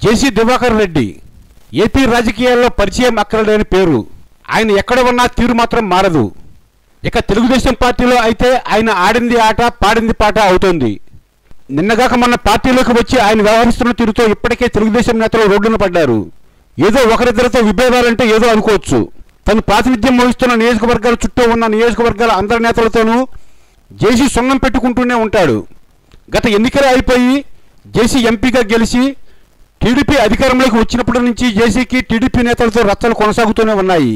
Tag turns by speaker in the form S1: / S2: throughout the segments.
S1: జేసీ Diwakar Reddy AP రాజకీయాల్లో పరిచయం అక్కరలేని పేరు ఆయన ఎక్కడ ఉన్నా తీరు మాత్రం మారదు ఇక తెలుగుదేశం పార్టీలో అయితే ఆయన ఆడింది ఆట పాడింది పాట అవుతోంది నిన్నగాక మొన్న పార్టీలోకి వచ్చి ఆయన వ్యవహరిస్తున్న తీరుతో ఇప్పటికే తెలుగుదేశం నేతలు రోడ్డున పడ్డారు ఏదో ఒకరిద్దరితో విభేదాలంటే ఏదో అనుకోవచ్చు తను ప్రాతినిధ్యం వహిస్తున్న నియోజకవర్గాల చుట్టూ ఉన్న నియోజకవర్గాల అందరి నేతలతోనూ జేసీ సొంగం పెట్టుకుంటూనే ఉంటాడు గత ఎన్నికలు అయిపోయి జేసీ ఎంపీగా గెలిచి టీడీపీ అధికారంలోకి వచ్చినప్పటి నుంచి జేసీకి టీడీపీ నేతలతో రచ్చలు కొనసాగుతూనే ఉన్నాయి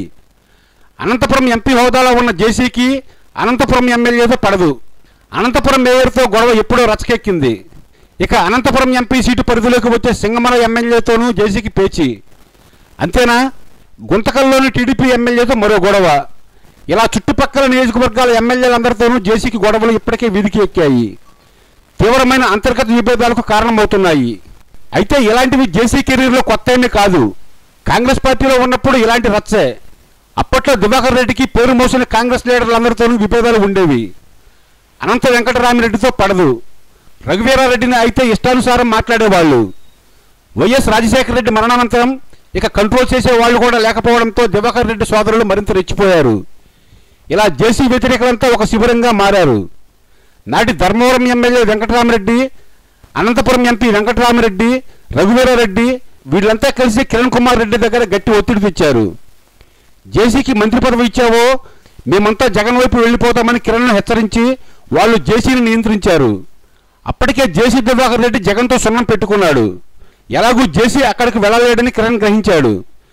S1: అనంతపురం ఎంపీ హోదాలో ఉన్న జేసీకి అనంతపురం ఎమ్మెల్యేతో పడదు అనంతపురం మేయర్తో గొడవ ఎప్పుడో రచకెక్కింది ఇక అనంతపురం ఎంపీ సీటు పరిధిలోకి వచ్చే సింగమల ఎమ్మెల్యేతోనూ జేసీకి పేచి అంతేనా గుంతకల్లోని టీడీపీ ఎమ్మెల్యేతో మరో గొడవ ఇలా చుట్టుపక్కల నియోజకవర్గాల ఎమ్మెల్యేలందరితోనూ జేసీకి గొడవలు ఇప్పటికే వీధికి ఎక్కాయి తీవ్రమైన అంతర్గత విభేదాలకు కారణమవుతున్నాయి అయితే ఇలాంటివి జేసీ కెరీర్లో కొత్త ఏమీ కాదు కాంగ్రెస్ పార్టీలో ఉన్నప్పుడు ఇలాంటి రచ్చే అప్పట్లో దివాకర్ రెడ్డికి పేరు మోసిన కాంగ్రెస్ లీడర్లందరితోనూ విభేదాలు ఉండేవి అనంత వెంకటరామిరెడ్డితో పడదు రఘువీరారెడ్డిని అయితే ఇష్టానుసారం మాట్లాడేవాళ్ళు వైఎస్ రాజశేఖర రెడ్డి మరణానంతరం ఇక కంట్రోల్ చేసే వాళ్ళు కూడా లేకపోవడంతో దివాకర్ రెడ్డి సోదరులు మరింత రెచ్చిపోయారు ఇలా జేసీ వ్యతిరేకులంతా ఒక శిబిరంగా మారారు నాటి ధర్మవరం ఎమ్మెల్యే వెంకటరామరెడ్డి అనంతపురం ఎంపీ వెంకటరామరెడ్డి రఘువీరారెడ్డి వీళ్ళంతా కలిసి కిరణ్ కుమార్ రెడ్డి దగ్గర గట్టి ఒత్తిడి తెచ్చారు జేసీకి మంత్రి పదవి ఇచ్చావో మేమంతా జగన్ వైపు వెళ్ళిపోతామని కిరణ్ను హెచ్చరించి వాళ్ళు జేసీని నియంత్రించారు అప్పటికే జేసీ దివాకర్ రెడ్డి జగన్తో సున్నం పెట్టుకున్నాడు ఎలాగూ జేసీ అక్కడికి వెళ్ళలేడని కిరణ్ గ్రహించాడు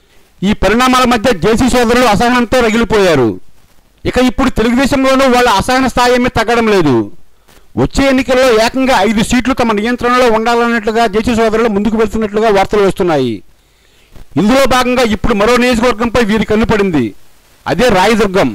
S1: ఈ పరిణామాల మధ్య జేసీ సోదరులు అసహనంతో రగిలిపోయారు ఇక ఇప్పుడు తెలుగుదేశంలోనూ వాళ్ళ అసహన స్థాయి ఏమీ తగ్గడం లేదు వచ్చే ఎన్నికల్లో ఏకంగా ఐదు సీట్లు తమ నియంత్రణలో ఉండాలన్నట్లుగా జేసీ సోదరులు ముందుకు వెళ్తున్నట్లుగా వార్తలు వస్తున్నాయి ఇందులో భాగంగా ఇప్పుడు మరో నియోజకవర్గంపై వీరి కన్ను పడింది అదే రాయదుర్గం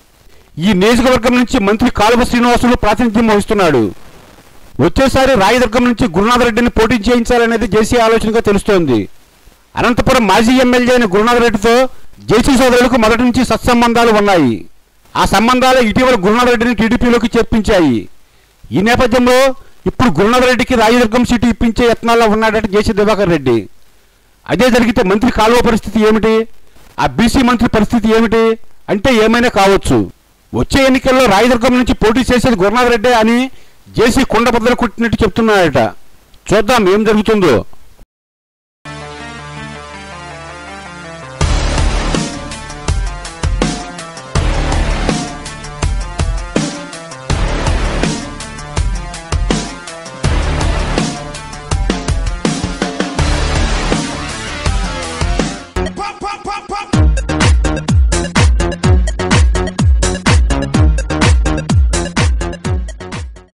S1: ఈ నియోజకవర్గం నుంచి మంత్రి కాలువ శ్రీనివాసులు ప్రాతినిధ్యం వహిస్తున్నాడు వచ్చేసారి రాయదుర్గం నుంచి గురునాథరెడ్డిని పోటీ చేయించాలనేది జేసీ ఆలోచనగా తెలుస్తోంది అనంతపురం మాజీ ఎమ్మెల్యే అయిన గురునాథరెడ్డితో జేసీ సోదరులకు మొదటి నుంచి సత్సంబంధాలు ఉన్నాయి ఆ సంబంధాలు ఇటీవల గురునాథరెడ్డిని టీడీపీలోకి చేర్పించాయి ఈ నేపథ్యంలో ఇప్పుడు గురునాథరెడ్డికి రాయదుర్గం సీటు ఇప్పించే యత్నాల్లో ఉన్నాడట జేసీ దివాకర్ రెడ్డి అదే జరిగితే మంత్రి కాలువ పరిస్థితి ఏమిటి ఆ బీసీ మంత్రి పరిస్థితి ఏమిటి అంటే ఏమైనా కావచ్చు వచ్చే ఎన్నికల్లో రాయదుర్గం నుంచి పోటీ చేసేది గురునాథ్ రెడ్డి అని జేసీ కుండ బద్దలు కొట్టినట్టు చెప్తున్నాడట చూద్దాం ఏం జరుగుతుందో